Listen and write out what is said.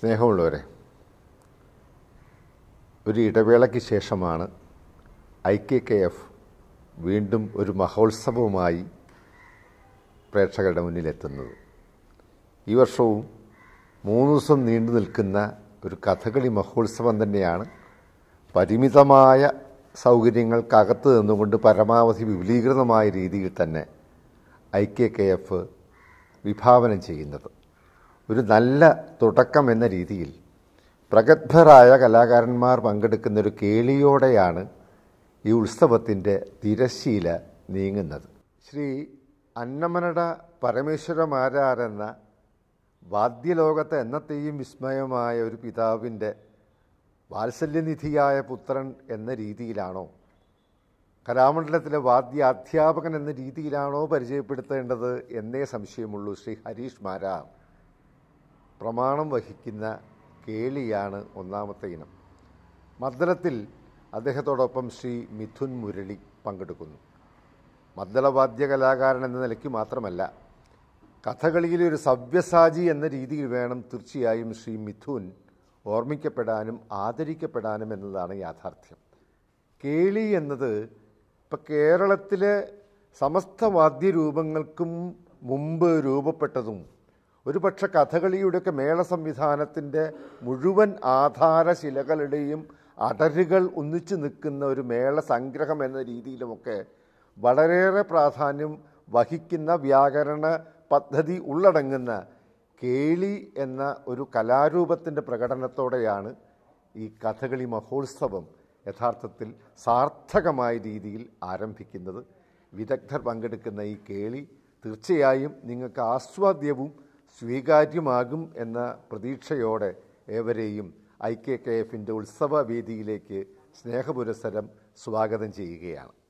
സ്നേഹമുള്ളവരെ ഒരു ഇടവേളയ്ക്ക് ശേഷമാണ് ഐ കെ കെ എഫ് വീണ്ടും ഒരു മഹോത്സവവുമായി പ്രേക്ഷകരുടെ മുന്നിലെത്തുന്നത് ഈ വർഷവും മൂന്ന് ദിവസം നീണ്ടു നിൽക്കുന്ന ഒരു കഥകളി മഹോത്സവം തന്നെയാണ് പരിമിതമായ സൗകര്യങ്ങൾക്കകത്ത് നിന്നുകൊണ്ട് പരമാവധി വിപുലീകൃതമായ രീതിയിൽ തന്നെ ഐ കെ കെ എഫ് വിഭാവനം ചെയ്യുന്നത് ഒരു നല്ല തുടക്കം എന്ന രീതിയിൽ പ്രഗത്ഭരായ കലാകാരന്മാർ പങ്കെടുക്കുന്ന ഒരു കേളിയോടെയാണ് ഈ ഉത്സവത്തിൻ്റെ തിരശീല നീങ്ങുന്നത് ശ്രീ അന്നമനട പരമേശ്വരമാരാരെന്ന വാദ്യലോകത്തെ എന്നത്തെയും വിസ്മയമായ ഒരു പിതാവിൻ്റെ വാത്സല്യനിധിയായ പുത്രൻ എന്ന രീതിയിലാണോ കലാമണ്ഡലത്തിലെ വാദ്യ അധ്യാപകൻ എന്ന രീതിയിലാണോ പരിചയപ്പെടുത്തേണ്ടത് എന്നേ സംശയമുള്ളൂ ശ്രീ ഹരീഷ് മാരാർ പ്രമാണം വഹിക്കുന്ന കേളിയാണ് ഒന്നാമത്തെ ഇനം മദ്ദളത്തിൽ അദ്ദേഹത്തോടൊപ്പം ശ്രീ മിഥുൻ മുരളി പങ്കെടുക്കുന്നു മദ്ദളവാദ്യ കലാകാരൻ എന്ന നിലയ്ക്ക് മാത്രമല്ല കഥകളിയിലെ ഒരു സവ്യസാചി എന്ന രീതിയിൽ വേണം തീർച്ചയായും ശ്രീ മിഥുൻ ഓർമ്മിക്കപ്പെടാനും ആദരിക്കപ്പെടാനും എന്നതാണ് യാഥാർത്ഥ്യം കേളി എന്നത് ഇപ്പം കേരളത്തിലെ സമസ്ത വാദ്യരൂപങ്ങൾക്കും മുമ്പ് രൂപപ്പെട്ടതും ഒരുപക്ഷെ കഥകളിയുടെയൊക്കെ മേള സംവിധാനത്തിൻ്റെ മുഴുവൻ ആധാരശിലകളുടെയും അടരുകൾ ഒന്നിച്ചു നിൽക്കുന്ന ഒരു മേള സംഗ്രഹം എന്ന രീതിയിലുമൊക്കെ വളരെയേറെ പ്രാധാന്യം വഹിക്കുന്ന വ്യാകരണ പദ്ധതി ഉള്ളടങ്ങുന്ന കേളി എന്ന ഒരു കലാരൂപത്തിൻ്റെ പ്രകടനത്തോടെയാണ് ഈ കഥകളി മഹോത്സവം യഥാർത്ഥത്തിൽ സാർത്ഥകമായ രീതിയിൽ ആരംഭിക്കുന്നത് വിദഗ്ധർ പങ്കെടുക്കുന്ന ഈ കേളി തീർച്ചയായും നിങ്ങൾക്ക് ആസ്വാദ്യവും സ്വീകാര്യമാകും എന്ന പ്രതീക്ഷയോടെ ഏവരെയും ഐ കെ കെ എഫിൻ്റെ ഉത്സവ വേദിയിലേക്ക് സ്നേഹപുരസരം സ്വാഗതം ചെയ്യുകയാണ്